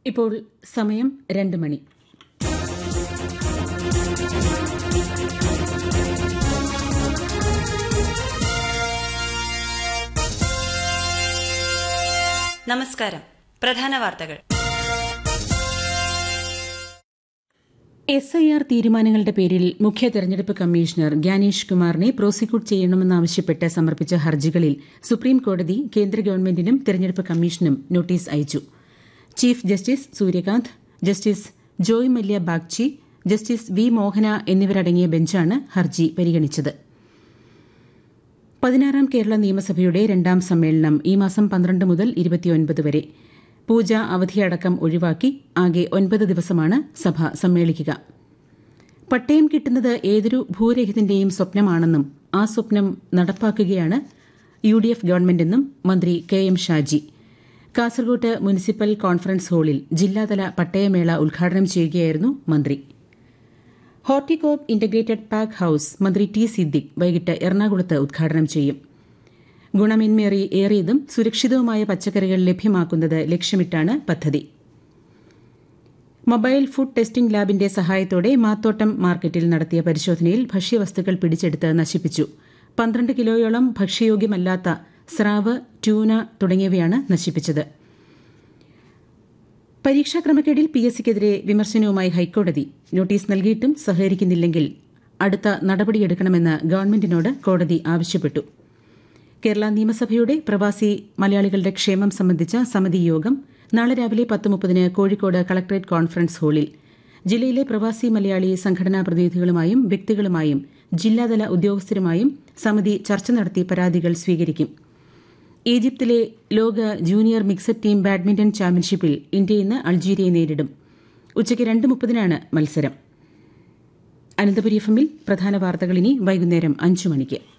ഇപ്പോൾ സമയം രണ്ട് മണി നമസ്കാരം പ്രധാന വാർത്തകൾ എസ് ഐ ആർ തീരുമാനങ്ങളുടെ പേരിൽ മുഖ്യ തെരഞ്ഞെടുപ്പ് കമ്മീഷണർ ഗ്യാനേഷ് കുമാറിനെ പ്രോസിക്യൂട്ട് ചെയ്യണമെന്നാവശ്യപ്പെട്ട് സമർപ്പിച്ച ഹർജികളിൽ സുപ്രീം കോടതി കേന്ദ്ര ഗവൺമെന്റിനും തെരഞ്ഞെടുപ്പ് കമ്മീഷനും നോട്ടീസ് അയച്ചു chief justice Suryakant justice Joymalya Bagchi justice V Mohana എന്നിവരടങ്ങിയ ബെഞ്ചാണ് ഹർജി പരിഗണിച്ചത് പതിനാറാം കേരള നിയമസഭയുടെ രണ്ടാം സമ്മേളനം ഈ മാസം പന്ത്രണ്ട് മുതൽ ഇരുപത്തിയൊൻപത് വരെ പൂജ അവധിയടക്കം ഒഴിവാക്കി ആകെ ഒൻപത് ദിവസമാണ് സഭ സമ്മേളിക്കുക പട്ടയം കിട്ടുന്നത് ഏതൊരു ഭൂരഹിതന്റെയും സ്വപ്നമാണെന്നും ആ സ്വപ്നം നടപ്പാക്കുകയാണ് യു ഡി എഫ് ഗവൺമെന്റെന്നും മന്ത്രി കെ എം ഷാജി കാസർകോട്ട് മുനിസിപ്പൽ കോൺഫറൻസ് ഹാളിൽ ജില്ലാതല പട്ടയമേള ഉദ്ഘാടനം ചെയ്യുകയായിരുന്നു മന്ത്രി ഹോർട്ടികോപ്പ് ഇന്റഗ്രേറ്റഡ് പാക്ക് ഹൌസ് മന്ത്രി ടി സിദ്ദിഖ് വൈകിട്ട് എറണാകുളത്ത് ഉദ്ഘാടനം ചെയ്യും ഗുണമേന്മേറി ഏറിയതും സുരക്ഷിതവുമായ പച്ചക്കറികൾ ലഭ്യമാക്കുന്നത് ലക്ഷ്യമിട്ടാണ് പദ്ധതി മൊബൈൽ ഫുഡ് ടെസ്റ്റിംഗ് ലാബിന്റെ സഹായത്തോടെ മാത്തോട്ടം മാർക്കറ്റിൽ നടത്തിയ പരിശോധനയിൽ ഭക്ഷ്യവസ്തുക്കൾ പിടിച്ചെടുത്ത് നശിപ്പിച്ചു പന്ത്രണ്ട് കിലോയോളം ഭക്ഷ്യയോഗ്യമല്ലാത്ത സ്രാവ് ട്യൂന തുടങ്ങിയവയാണ് നശിപ്പിച്ചത് പരീക്ഷാ ക്രമക്കേടിൽ പി എസ് സിക്കെതിരെ വിമർശനവുമായി ഹൈക്കോടതി നോട്ടീസ് നൽകിയിട്ടും സഹകരിക്കുന്നില്ലെങ്കിൽ അടുത്ത നടപടിയെടുക്കണമെന്ന് ഗവൺമെന്റിനോട് കോടതി ആവശ്യപ്പെട്ടു കേരള നിയമസഭയുടെ പ്രവാസി മലയാളികളുടെ ക്ഷേമം സംബന്ധിച്ച സമിതി യോഗം നാളെ രാവിലെ പത്ത് മുപ്പതിന് കോഴിക്കോട് കളക്ടറേറ്റ് കോൺഫറൻസ് ഹാളിൽ ജില്ലയിലെ പ്രവാസി മലയാളി സംഘടനാ പ്രതിനിധികളുമായും വ്യക്തികളുമായും ജില്ലാതല ഉദ്യോഗസ്ഥരുമായും സമിതി ചർച്ച നടത്തി പരാതികൾ സ്വീകരിക്കും ഈജിപ്തിലെ ലോക ജൂനിയർ മിക്സഡ് ടീം ബാഡ്മിന്റൺ ചാമ്പ്യൻഷിപ്പിൽ ഇന്ത്യ ഇന്ന് അൾജീരിയയെ നേരിടും ഉച്ചയ്ക്ക് രണ്ട് മുപ്പതിനാണ് മത്സരം അനന്തപുരി എഫിൽ പ്രധാന വാർത്തകൾ ഇനി വൈകുന്നേരം അഞ്ചു മണിക്ക്